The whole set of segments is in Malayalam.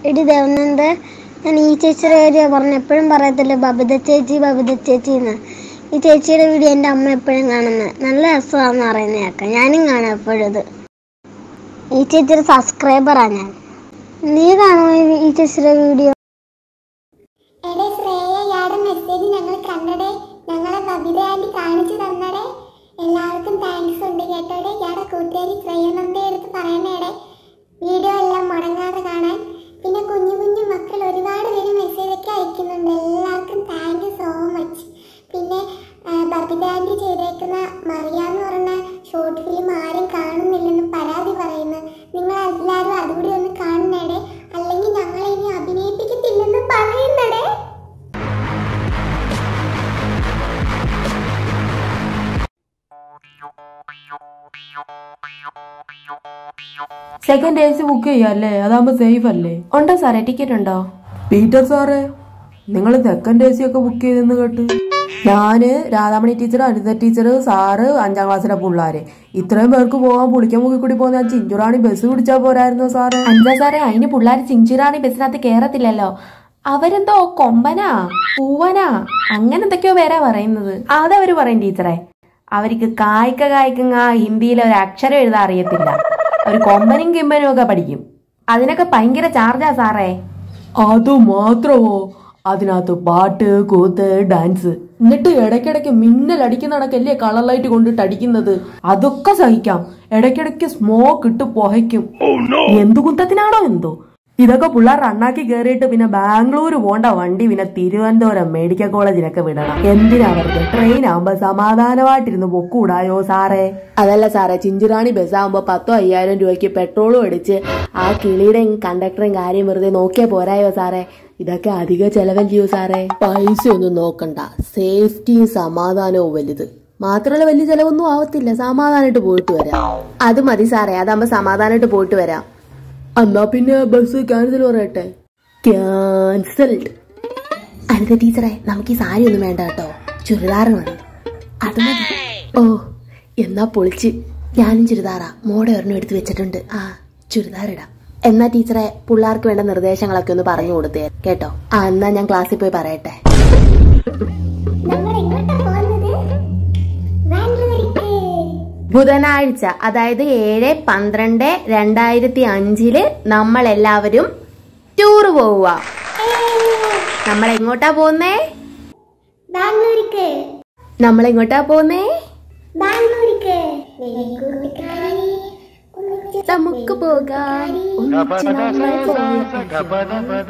എടി ദേവനന്ദ ഞാൻ ഈ ചേച്ചിയുടെ കാര്യം പറഞ്ഞ എപ്പോഴും പറയത്തില്ല ബബിത ചേച്ചി ബബിത ചേച്ചി എന്ന് ഈ ചേച്ചിയുടെ വീഡിയോ എൻ്റെ അമ്മ എപ്പോഴും കാണുന്നത് നല്ല രസമാണെന്ന് പറയുന്നത് കേൾക്കാം ഞാനും കാണാം എപ്പോഴും ഇത് ഈ ചേച്ചിയുടെ സബ്സ്ക്രൈബറാണ് ഞാൻ നീ കാണുമോ ഈ- ഈ ചേച്ചിയുടെ വീഡിയോ എടേ ശ്രേയ യാടെ മെസ്സേജ് ഞങ്ങൾ കണ്ടടേ ഞങ്ങളെ കവിത ആൻറ്റി കാണിച്ചു തന്നടേ എല്ലാവർക്കും താങ്ക്സ് ഉണ്ട് കേട്ടോടെ യാടെ കൂട്ടുകാരി ശ്രേയനന്ദ എടുത്ത് പറയണേടെ വീഡിയോ എല്ലാം മുടങ്ങാതെ കാണാൻ പിന്നെ കുഞ്ഞു കുഞ്ഞു മക്കൾ ഒരുപാട് പേര് മെസ്സേജ് ഒക്കെ അയക്കുന്നുണ്ട് എല്ലാവർക്കും താങ്ക് യു സോ മച്ച് പിന്നെ ആ, ബബിത ആൻറ്റി ചെയ്തേക്കുന്ന മറിയ എന്ന് പറഞ്ഞ ഷോർട്ട് ഫിലിം ആരും കാണുന്നില്ലെന്ന് പരാതി പറയുന്നു നിങ്ങൾ എല്ലാവരും അതുകൂടി ഒന്ന് കാണണേടെ അല്ലെങ്കിൽ ഞങ്ങളെ ഇനി അഭിനയിപ്പിക്കത്തില്ലെന്ന് പറയുന്നടേ സെക്കൻഡ് എ സി ബുക്ക് ചെയ്യാല്ലേ അതാകുമ്പോ സേഫ് അല്ലേ ഉണ്ടോ സാറേ ടിക്കറ്റ് ഉണ്ടോ പീറ്റർ സാറേ നിങ്ങൾ സെക്കൻഡ് എ സി ഒക്കെ ബുക്ക് ചെയ്തെന്ന് കേട്ട് ഞാന് Radhamani teacher Anitha teacher sir അഞ്ചാം ക്ലാസ്സിലെ പിള്ളേര് ഇത്രയും പേർക്ക് പോകാൻ പുളിക്കാൻ മുക്കി കൂടി പോകുന്ന ആ ചിഞ്ചുറാണി ബസ് പിടിച്ചാ പോരായിരുന്നോ സാറേ അഞ്ചാ സാറേ അതിന് പിള്ളേർ ചിഞ്ചിറാണി ബസ്സിനകത്ത് കേറത്തില്ലല്ലോ അവരെന്തോ കൊമ്പനാ പൂവനാ അങ്ങനെ എന്തൊക്കെയോ പേരാ പറയുന്നത് അതവര് പറയും ടീച്ചറെ അവർക്ക് കായ്ക്ക കായ്ക്കങ്ങ ഹിന്ദിയിൽ ഒരു അക്ഷരം എഴുതാൻ അറിയത്തില്ല ഒരു കൊമ്പനും കിമ്പനും ഒക്കെ പഠിക്കും അതിനൊക്കെ ഭയങ്കര ചാർജാ സാറേ അത് മാത്രമോ അതിനകത്ത് പാട്ട് കൂത്ത് ഡാൻസ് എന്നിട്ട് ഇടയ്ക്കിടയ്ക്ക് മിന്നൽ അടിക്കുന്നിടക്കല്ലേ കളർ ലൈറ്റ് കൊണ്ടിട്ട് അടിക്കുന്നത് അതൊക്കെ സഹിക്കാം ഇടയ്ക്കിടയ്ക്ക് സ്മോക്ക് ഇട്ട് പുകയ്ക്കും എന്തു കുന്തത്തിനാണോ എന്തോ ഇതൊക്കെ പിള്ളേർ റണ്ണാക്കി കയറിയിട്ട് പിന്നെ ബാംഗ്ലൂർ പോണ്ട വണ്ടി പിന്നെ തിരുവനന്തപുരം മെഡിക്കൽ കോളേജിലൊക്കെ വിടണം എന്തിനാ വെറുതെ ട്രെയിൻ ആവുമ്പോ സമാധാനമായിട്ടിരുന്ന് പൊക്കൂടായോ സാറേ അതല്ല സാറേ ചിഞ്ചുറാണി ബസ് ആവുമ്പോ പത്തോ അയ്യായിരം രൂപയ്ക്ക് പെട്രോളും അടിച്ച് ആ കിളിയുടെയും കണ്ടക്ടറും കാര്യം വെറുതെ നോക്കിയാ പോരായോ സാറേ ഇതൊക്കെ അധിക ചെലവല്ലയോ സാറേ പൈസ ഒന്നും നോക്കണ്ട സേഫ്റ്റിയും സമാധാനവും വലുത് മാത്രമല്ല വലിയ ചെലവൊന്നും ആവത്തില്ല സമാധാനമായിട്ട് പോയിട്ട് വരാം അത് മതി സാറേ അതാകുമ്പോ സമാധാനമായിട്ട് പോയിട്ട് വരാം എന്നാ പിന്നെ ബസ് ക്യാൻസൽ പറയട്ടെ ക്യാൻസൽഡ് അനിത ടീച്ചറെ നമുക്ക് ഈ സാരി ഒന്നും വേണ്ട കേട്ടോ ചുരിദാർ മതി അത് മതി ഓ എന്നാ പൊളിച്ച് ഞാനും ചുരിദാറാ മോടെ ഒരെണ്ണം എടുത്ത് വെച്ചിട്ടുണ്ട് ആ ചുരിദാർ ഇടാം എന്നാ ടീച്ചറെ പിള്ളേർക്ക് വേണ്ട നിർദ്ദേശങ്ങളൊക്കെ ഒന്ന് പറഞ്ഞു കൊടുത്തേ കേട്ടോ ആ എന്നാ ഞാൻ ക്ലാസ്സിൽ പോയി പറയട്ടെ നമ്മൾ എങ്ങോട്ടാ പോകുന്നത് ബാംഗ്ലൂരിക്ക് ബുധനാഴ്ച അതായത് ഏഴ് പന്ത്രണ്ട് രണ്ടായിരത്തി അഞ്ചില് നമ്മൾ എല്ലാവരും ടൂർ പോവുക നമ്മൾ എങ്ങോട്ടാ പോകുന്നേ ബാംഗ്ലൂരിക്ക് നമ്മൾ എങ്ങോട്ടാ പോകുന്നേ ബാംഗ്ലൂരിക്ക് കൂട്ടുകാരി നമുക്ക് പോകാൻ ഒന്നിച്ച് നമ്മൾ പോകാം.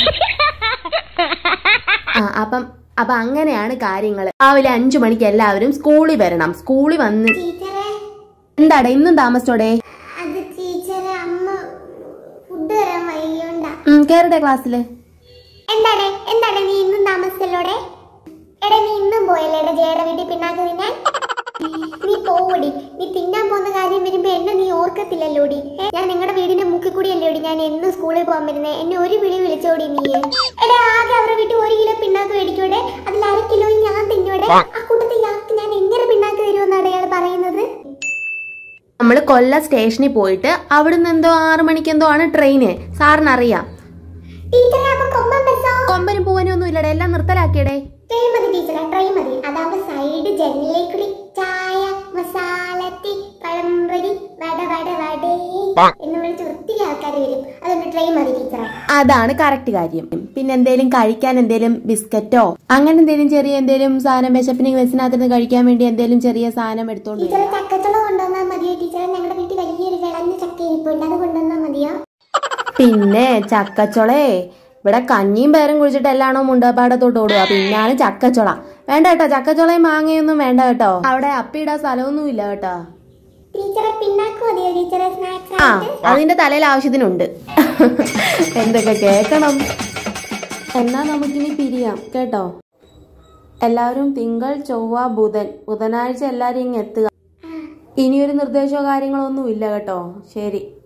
ആ അപ്പം അപ്പൊ അങ്ങനെയാണ് കാര്യങ്ങൾ രാവിലെ അഞ്ചു മണിക്ക് എല്ലാവരും സ്കൂളിൽ വരണം സ്കൂളിൽ വന്ന് ടീച്ചറെ എന്താടാ ഇന്നും താമസിച്ചോടെ അത് ടീച്ചറെ അമ്മ ഫുഡ് തരാൻ വൈകിയോണ്ടാ ഉം, കേറട്ടെ ക്ലാസ്സില് എന്താടേ എന്താടേ നീ ഇന്നും താമസിച്ചല്ലോടെ എടാ നീ ഇന്നും പോയല്ലേടാ ജയുടെ വീട്ടിൽ പിന്നാക്ക് തിന്നാൻ നീ പോവടി നീ തിന്നാൻ പോകുന്ന കാര്യം വരുമ്പോ എന്നെ നീ ഓർക്കത്തില്ലല്ലോടി ഏ, ഞാൻ നിങ്ങളുടെ വീടിന്റെ മുക്കിൽ കൂടി അല്ലോടി ഞാൻ എന്നും സ്കൂളിൽ പോകാൻ വരുന്നേ എന്നെ ഒരു വിളി വിളിച്ചോടി നീ എടാ ആകെ അവരുടെ വീട്ടിൽ ഒരു കിലോ പിണ്ണാക്ക് മേടിക്കോടെ അതിൽ അര കിലോ ഞാൻ തിന്നോടെ ആ കൂട്ടത്തിൽ യാക്ക് ഞാൻ എങ്ങനെ പിണ്ണാക്ക് തരുമെന്നാണ് അയാൾ പറയുന്നത് നമ്മൾ കൊല്ലം സ്റ്റേഷനിൽ പോയിട്ട് അവിടുന്ന് എന്തോ ആറു മണിക്ക് എന്തോ ആണ് ട്രെയിന് സാറിന് അറിയാം ടീച്ചറെ അപ്പൊ കൊമ്പൻ ബസ്സോ കൊമ്പനും പൂവനും ഒന്നും ഇല്ലടേ എല്ലാം നിർത്തലാക്കിയടേ ട്രെയിൻ മതി ടീച്ചറെ ട്രെയിൻ മതി അതാവുമ്പോ സൈഡ് ജനലിലേക്കൂടി ചായ മസാലത്തി പഴംപൊരി വട വട വടേ എന്ന് വിളിച്ച് ഒത്തിരി ആൾക്കാർ വരും അതുകൊണ്ട് ട്രെയിൻ മതി ടീച്ചറെ അതാണ് കറക്റ്റ് കാര്യം പിന്നെ എന്തേലും കഴിക്കാൻ എന്തേലും ബിസ്ക്കറ്റോ അങ്ങനെ എന്തേലും ചെറിയ എന്തേലും സാധനം വിശപ്പിന് ബസ്സിനകത്ത് കഴിക്കാൻ വേണ്ടി എന്തേലും ചെറിയ സാധനം എടുത്തോണ്ട് വരും ടീച്ചറെ ചക്കച്ചുള കൊണ്ടുവന്നാൽ മതിയോ ടീച്ചറെ ഞങ്ങളുടെ വീട്ടിൽ വലിയൊരു വിളഞ്ഞ ചക്ക ഇരിപ്പുണ്ട് അത് കൊണ്ടുവന്നാൽ മതിയോ പിന്നെ ചക്കച്ചൊളേ ഇവിടെ കഞ്ഞിയും പേരും കുടിച്ചിട്ട് എല്ലാണോ മുണ്ടപ്പാടത്തോട്ട് ഓടുക പിന്നാണ് ചക്കച്ചൊള വേണ്ട കേട്ടോ ചക്കച്ചൊളയും മാങ്ങയൊന്നും വേണ്ട കേട്ടോ അവിടെ അപ്പിയിടാൻ സ്ഥലമൊന്നും ഇല്ല കേട്ടോ ടീച്ചറെ പിന്നാക്ക് മതിയോ ടീച്ചറെ സ്നാക്സ് ആ അതിന്റെ തലയിൽ ആവശ്യത്തിനുണ്ട് എന്തൊക്കെ കേക്കണം എന്നാ നമുക്കിനി പിരിയാം കേട്ടോ എല്ലാവരും തിങ്കൾ ചൊവ്വ ബുധൻ ബുധനാഴ്ച എല്ലാരും ഇങ്ങ് എത്തുക ഇനിയൊരു നിർദ്ദേശമോ കാര്യങ്ങളോ ഒന്നും ഇല്ല കേട്ടോ ശരി